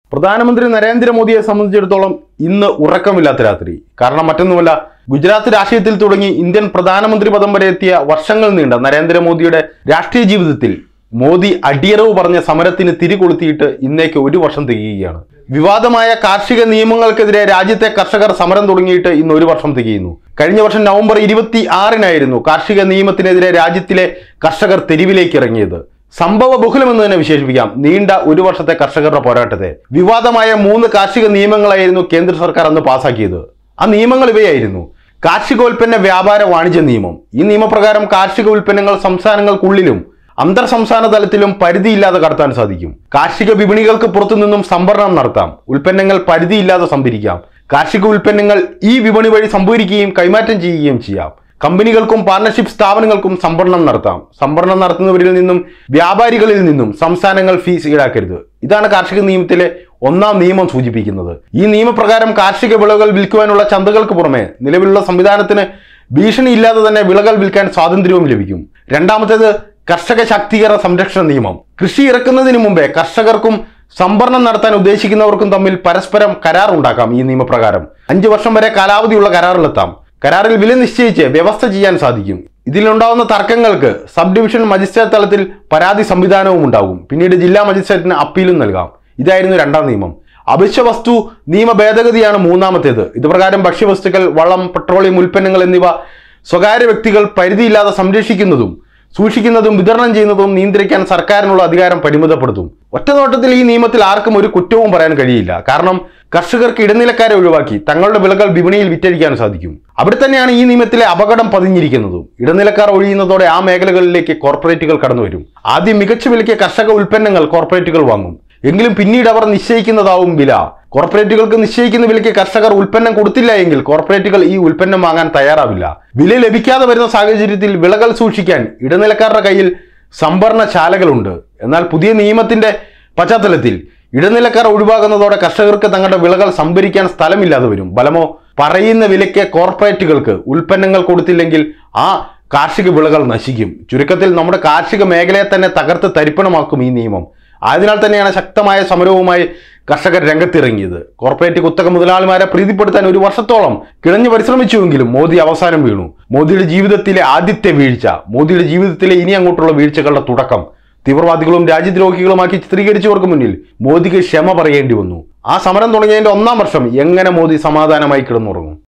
പ്രധാനമന്ത്രി നരേന്ദ്രമോദിയെ സംബന്ധിച്ചിടത്തോളം ഇന്ന് ഉറക്കമില്ലാത്ത രാത്രി കാരണം മറ്റൊന്നുമല്ല ഗുജറാത്ത് രാഷ്ട്രീയത്തിൽ തുടങ്ങി ഇന്ത്യൻ പ്രധാനമന്ത്രി പദം വരെ എത്തിയ വർഷങ്ങൾ നീണ്ട നരേന്ദ്രമോദിയുടെ രാഷ്ട്രീയ ജീവിതത്തിൽ മോദി അടിയറവ് പറഞ്ഞ സമരത്തിന് തിരികൊളുത്തിയിട്ട് ഇന്നേക്ക് ഒരു വർഷം തികയുകയാണ് വിവാദമായ കാർഷിക നിയമങ്ങൾക്കെതിരെ രാജ്യത്തെ കർഷകർ സമരം തുടങ്ങിയിട്ട് ഇന്ന് ഒരു വർഷം തികയുന്നു കഴിഞ്ഞ വർഷം നവംബർ ഇരുപത്തി ആറിനായിരുന്നു കാർഷിക നിയമത്തിനെതിരെ രാജ്യത്തിലെ കർഷകർ തെരുവിലേക്ക് ഇറങ്ങിയത് സംഭവ ബഹുലമെന്ന് തന്നെ വിശേഷിപ്പിക്കാം നീണ്ട ഒരു വർഷത്തെ കർഷകരുടെ പോരാട്ടത്തെ വിവാദമായ മൂന്ന് കാർഷിക നിയമങ്ങളായിരുന്നു കേന്ദ്ര സർക്കാർ അന്ന് പാസാക്കിയത് ആ നിയമങ്ങൾ ഇവയായിരുന്നു കാർഷികോൽപ്പന്ന വ്യാപാര വാണിജ്യ നിയമം ഈ നിയമപ്രകാരം കാർഷിക ഉൽപ്പന്നങ്ങൾ സംസ്ഥാനങ്ങൾക്കുള്ളിലും അന്തർ സംസ്ഥാന തലത്തിലും പരിധിയില്ലാതെ കടത്താൻ സാധിക്കും കാർഷിക വിപണികൾക്ക് പുറത്തു നിന്നും സംഭരണം നടത്താം ഉൽപ്പന്നങ്ങൾ പരിധിയില്ലാതെ സംഭരിക്കാം കാർഷിക ഉൽപ്പന്നങ്ങൾ ഈ വിപണി വഴി സംഭരിക്കുകയും കൈമാറ്റം ചെയ്യുകയും ചെയ്യാം കമ്പനികൾക്കും പാർട്ണർഷിപ്പ് സ്ഥാപനങ്ങൾക്കും സംഭരണം നടത്താം സംഭരണം നടത്തുന്നവരിൽ നിന്നും വ്യാപാരികളിൽ നിന്നും സംസ്ഥാനങ്ങൾ ഫീസ് ഈടാക്കരുത് ഇതാണ് കാർഷിക നിയമത്തിലെ ഒന്നാം നിയമം സൂചിപ്പിക്കുന്നത് ഈ നിയമപ്രകാരം കാർഷിക വിളകൾ വിൽക്കുവാനുള്ള ചന്തകൾക്ക് പുറമെ നിലവിലുള്ള സംവിധാനത്തിന് ഭീഷണിയില്ലാതെ തന്നെ വിളകൾ വിൽക്കാൻ സ്വാതന്ത്ര്യവും ലഭിക്കും രണ്ടാമത്തേത് കർഷക ശാക്തീകരണ സംരക്ഷണ നിയമം കൃഷി ഇറക്കുന്നതിന് മുമ്പേ കർഷകർക്കും സംഭരണം നടത്താൻ ഉദ്ദേശിക്കുന്നവർക്കും തമ്മിൽ പരസ്പരം കരാർ ഉണ്ടാക്കാം ഈ നിയമപ്രകാരം അഞ്ചു വർഷം വരെ കാലാവധിയുള്ള കരാറിലെത്താം കരാറിൽ വില നിശ്ചയിച്ച് വ്യവസ്ഥ ചെയ്യാൻ സാധിക്കും ഇതിലുണ്ടാവുന്ന തർക്കങ്ങൾക്ക് സബ് ഡിവിഷൻ മജിസ്ട്രേറ്റ് തലത്തിൽ പരാതി സംവിധാനവും ഉണ്ടാകും പിന്നീട് ജില്ലാ മജിസ്ട്രേറ്റിന് അപ്പീലും നൽകാം ഇതായിരുന്നു രണ്ടാം നിയമം അവശ്യ വസ്തു നിയമ ഭേദഗതിയാണ് മൂന്നാമത്തേത് ഇതുപ്രകാരം ഭക്ഷ്യവസ്തുക്കൾ വളം പെട്രോളിയം ഉൽപ്പന്നങ്ങൾ എന്നിവ സ്വകാര്യ വ്യക്തികൾ പരിധിയില്ലാതെ സംരക്ഷിക്കുന്നതും സൂക്ഷിക്കുന്നതും വിതരണം ചെയ്യുന്നതും നിയന്ത്രിക്കാൻ സർക്കാരിനുള്ള അധികാരം പരിമിതപ്പെടുത്തും ഒറ്റനോട്ടത്തിൽ ഈ നിയമത്തിൽ ആർക്കും ഒരു കുറ്റവും പറയാൻ കഴിയില്ല കാരണം കർഷകർക്ക് ഇടനിലക്കാരെ ഒഴിവാക്കി തങ്ങളുടെ വിളകൾ വിപണിയിൽ വിറ്റഴിക്കാൻ സാധിക്കും അവിടെ തന്നെയാണ് ഈ നിയമത്തിലെ അപകടം പതിഞ്ഞിരിക്കുന്നതും ഇടനിലക്കാർ ഒഴിയുന്നതോടെ ആ മേഖലകളിലേക്ക് കോർപ്പറേറ്റുകൾ കടന്നു വരും ആദ്യം മികച്ച വിലയ്ക്ക് കർഷക ഉൽപ്പന്നങ്ങൾ കോർപ്പറേറ്റുകൾ വാങ്ങും എങ്കിലും പിന്നീട് അവർ നിശ്ചയിക്കുന്നതാവും വില കോർപ്പറേറ്റുകൾക്ക് നിശ്ചയിക്കുന്ന വിലയ്ക്ക് കർഷകർ ഉൽപ്പന്നം കൊടുത്തില്ല എങ്കിൽ കോർപ്പറേറ്റുകൾ ഈ ഉൽപ്പന്നം വാങ്ങാൻ തയ്യാറാവില്ല വില ലഭിക്കാതെ വരുന്ന സാഹചര്യത്തിൽ വിളകൾ സൂക്ഷിക്കാൻ ഇടനിലക്കാരുടെ കയ്യിൽ സംഭരണശാലകളുണ്ട് എന്നാൽ പുതിയ നിയമത്തിന്റെ പശ്ചാത്തലത്തിൽ ഇടനിലക്കാർ ഒഴിവാകുന്നതോടെ കർഷകർക്ക് തങ്ങളുടെ വിളകൾ സംഭരിക്കാൻ സ്ഥലമില്ലാതെ വരും ബലമോ പറയുന്ന വിലയ്ക്ക് കോർപ്പറേറ്റുകൾക്ക് ഉൽപ്പന്നങ്ങൾ കൊടുത്തില്ലെങ്കിൽ ആ കാർഷിക വിളകൾ നശിക്കും ചുരുക്കത്തിൽ നമ്മുടെ കാർഷിക മേഖലയെ തന്നെ തകർത്ത് തരിപ്പണമാക്കും ഈ നിയമം ആയതിനാൽ തന്നെയാണ് ശക്തമായ സമരവുമായി കർഷകർ രംഗത്തിറങ്ങിയത് കോർപ്പറേറ്റ് കുത്തക മുതലാളിമാരെ പ്രീതിപ്പെടുത്താൻ ഒരു വർഷത്തോളം കിണഞ്ഞു പരിശ്രമിച്ചുവെങ്കിലും മോദി അവസാനം വീണു മോദിയുടെ ജീവിതത്തിലെ ആദ്യത്തെ വീഴ്ച മോദിയുടെ ജീവിതത്തിലെ ഇനി അങ്ങോട്ടുള്ള വീഴ്ചകളുടെ തുടക്കം തീവ്രവാദികളും രാജ്യദ്രോഹികളുമാക്കി ചിത്രീകരിച്ചവർക്ക് മുന്നിൽ മോദിക്ക് ക്ഷമ പറയേണ്ടി വന്നു ആ സമരം തുടങ്ങിയതിന്റെ ഒന്നാം വർഷം എങ്ങനെ മോദി സമാധാനമായി കിടന്നുറങ്ങും